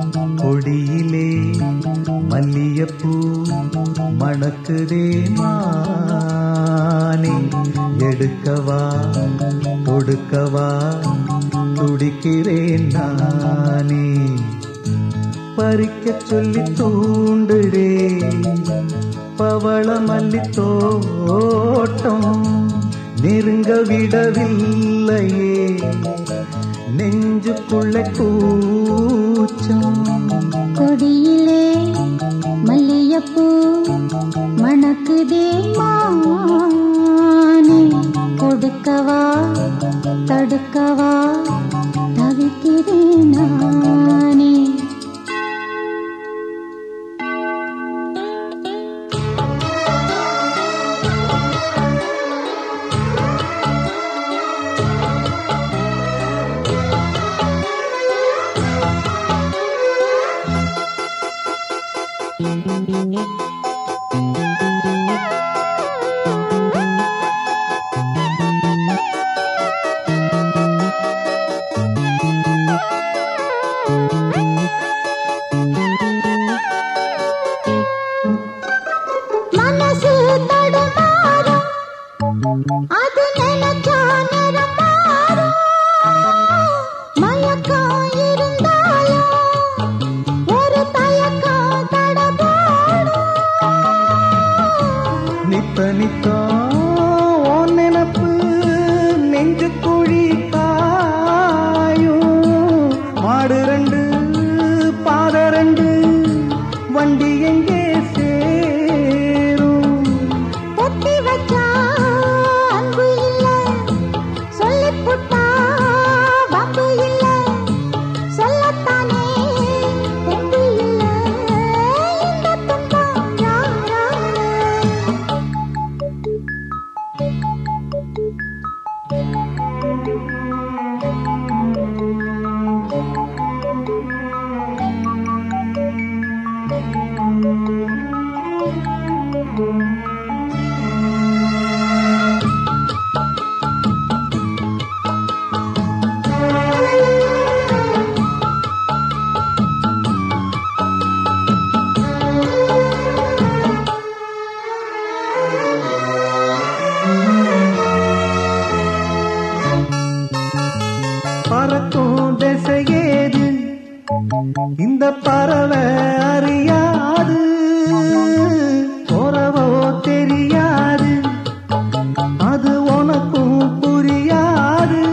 கொடியிலே மல்லியப்பூ மணக்குதே மானே எடுக்கவா கொடுக்கவா துடிக்கிறேன் நானே பறிக்க சொல்லி தூண்டுடே பவள மல்லி தோட்டம் நெருங்க விடவில்லையே நெஞ்சுக்குள்ள கூச்சம் கொடியிலே மல்லியப்பூ மணக்குதே மானே கொடுக்கவா தடுக்கவா தவிக்கிறேன் நானே மனசு தடுமாறும் அது நினைச்சா நிறம் மாறும் மயக்கம் இருந்தாலும் ஒரு தயக்கம் தடபாடும் நித்த நித்தா உன் நினப்பு நெஞ்சு குழி காயும் மாடு ரெண்டு பாத ரெண்டு வண்டி எங்கே சேரும் பொத்தி வச்சா அன்பு இல்ல சொல்லிப் புட்டா வம்பு இல்ல சொல்லத்தானே தெம்பு இல்ல இந்த துன்பம் யாரால பறக்கும் திசையேது இந்த பறவை அறியாது உறவோ தெரியாது அது உனக்கும் புரியாது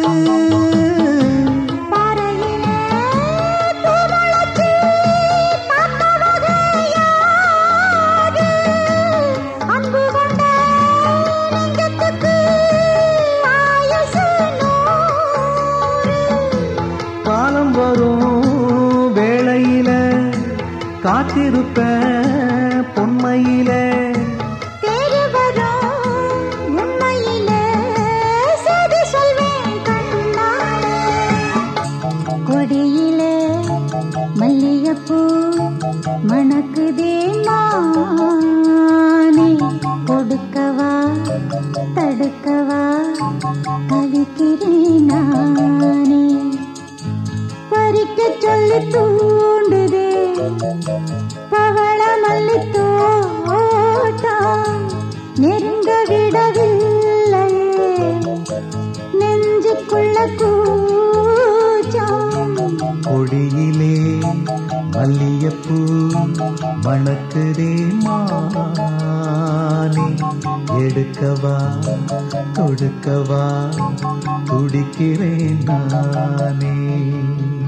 பாறையிலே பூமுளைச்சி பார்த்தவக யாரு? அன்பு கொண்ட நெஞ்சத்துக்கு ஆயுசு நூறு. காலம் வரும் வேளையில காத்திருப்ப பொன்மையில தேடி வரும் உண்மையிலே செய்தி சொல்வேன் கண்ணாலே. கொடியிலே மல்லிகைப்பூ மணக்குதே மானே கொடுக்கவா தடுக்கவா தவிக்கிறேன் நானே பறிக்க சொல்லி தூண்டுதே பவள மல்லி தோட்டம் நெருங்க விடவில்லையே நெஞ்சுக்குள்ள கூச்சம் கொடியிலே மல்லியப்பூ மணக்குதே மானே எடுக்கவா கொடுக்கவா துடிக்கிறேன் நானே